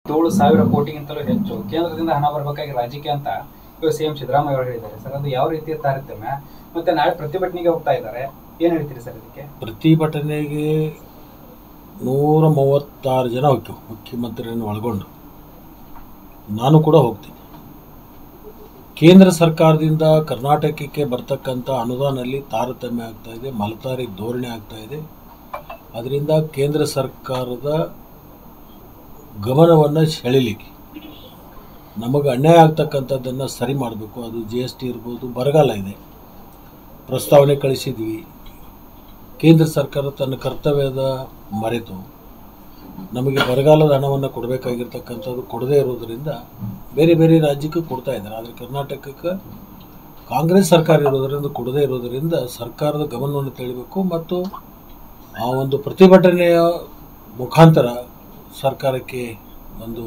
ಏಳು ಸಾವಿರ ಕೋಟಿಗಿಂತಲೂ ಹೆಚ್ಚು ಕೇಂದ್ರದಿಂದ ಹಣ ಬರಬೇಕಾಗಿ ರಾಜಕೀಯ ಅಂತ ಇವಾಗ ಸಿ ಎಂ ಸಿದ್ದರಾಮಯ್ಯ ಅವರು ಹೇಳಿದ್ದಾರೆ ಸರ್ ಅದು ಯಾವ ರೀತಿಯ ತಾರತಮ್ಯ ಮತ್ತೆ ನಾಳೆ ಪ್ರತಿಭಟನೆಗೆ ಹೋಗ್ತಾ ಇದ್ದಾರೆ ಏನ್ ಹೇಳ್ತೀರಿ ಸರ್ ಇದಕ್ಕೆ ಪ್ರತಿಭಟನೆಗೆ ನೂರ ಮೂವತ್ತಾರು ಜನ ಹೋಗ್ತೀವಿ ಮುಖ್ಯಮಂತ್ರಿಯನ್ನು ಒಳಗೊಂಡು ನಾನು ಕೂಡ ಹೋಗ್ತೀನಿ ಕೇಂದ್ರ ಸರ್ಕಾರದಿಂದ ಕರ್ನಾಟಕಕ್ಕೆ ಬರ್ತಕ್ಕಂಥ ಅನುದಾನಲ್ಲಿ ತಾರತಮ್ಯ ಆಗ್ತಾ ಇದೆ ಮಲತಾರಿ ಧೋರಣೆ ಆಗ್ತಾ ಇದೆ ಅದರಿಂದ ಕೇಂದ್ರ ಸರ್ಕಾರದ ಗಮನವನ್ನು ಸೆಳಿಲಿಕ್ಕೆ ನಮಗೆ ಅನ್ಯಾಯ ಆಗ್ತಕ್ಕಂಥದ್ದನ್ನು ಸರಿ ಮಾಡಬೇಕು ಅದು ಜಿ ಎಸ್ ಟಿ ಇರ್ಬೋದು ಬರಗಾಲ ಇದೆ ಪ್ರಸ್ತಾವನೆ ಕಳಿಸಿದ್ವಿ ಕೇಂದ್ರ ಸರ್ಕಾರ ತನ್ನ ಕರ್ತವ್ಯದ ಮರೆತು ನಮಗೆ ಬರಗಾಲದ ಹಣವನ್ನು ಕೊಡಬೇಕಾಗಿರ್ತಕ್ಕಂಥದ್ದು ಕೊಡದೇ ಇರೋದರಿಂದ ಬೇರೆ ಬೇರೆ ರಾಜ್ಯಕ್ಕೆ ಕೊಡ್ತಾ ಇದ್ದಾರೆ ಆದರೆ ಕರ್ನಾಟಕಕ್ಕೆ ಕಾಂಗ್ರೆಸ್ ಸರ್ಕಾರ ಇರೋದರಿಂದ ಕೊಡದೇ ಇರೋದರಿಂದ ಸರ್ಕಾರದ ಗಮನವನ್ನು ತೆಳಿಬೇಕು ಮತ್ತು ಆ ಒಂದು ಪ್ರತಿಭಟನೆಯ ಮುಖಾಂತರ ಸರ್ಕಾರಕ್ಕೆ ಒಂದು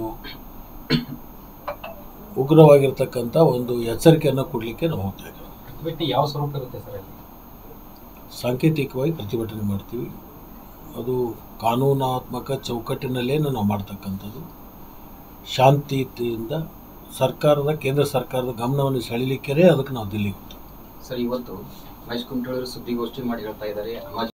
ಉಗ್ರವಾಗಿರ್ತಕ್ಕಂಥ ಒಂದು ಎಚ್ಚರಿಕೆಯನ್ನು ಕೊಡಲಿಕ್ಕೆ ನಾವು ಹೋಗ್ತಾ ಇದ್ದೀವಿ ಪ್ರತಿಭಟನೆ ಯಾವ ಸ್ವರೂಪ ಇರುತ್ತೆ ಸರ್ ಅಲ್ಲಿ ಸಾಂಕೇತಿಕವಾಗಿ ಪ್ರತಿಭಟನೆ ಮಾಡ್ತೀವಿ ಅದು ಕಾನೂನಾತ್ಮಕ ಚೌಕಟ್ಟಿನಲ್ಲೇ ನಾವು ಮಾಡ್ತಕ್ಕಂಥದ್ದು ಶಾಂತಿಯಿಂದ ಸರ್ಕಾರದ ಕೇಂದ್ರ ಸರ್ಕಾರದ ಗಮನವನ್ನು ಸೆಳಿಲಿಕ್ಕೆ ಅದಕ್ಕೆ ನಾವು ದಿಲ್ಲಿಗೆ ಹೋಗ್ತೀವಿ ಸರ್ ಇವತ್ತು ಮಹೇಶ್ ಕುಮಟಳ್ಳಿ ಸುದ್ದಿಗೋಷ್ಠಿ ಮಾಡಿ ಹೇಳ್ತಾ ಇದ್ದಾರೆ ಮಾಜಿ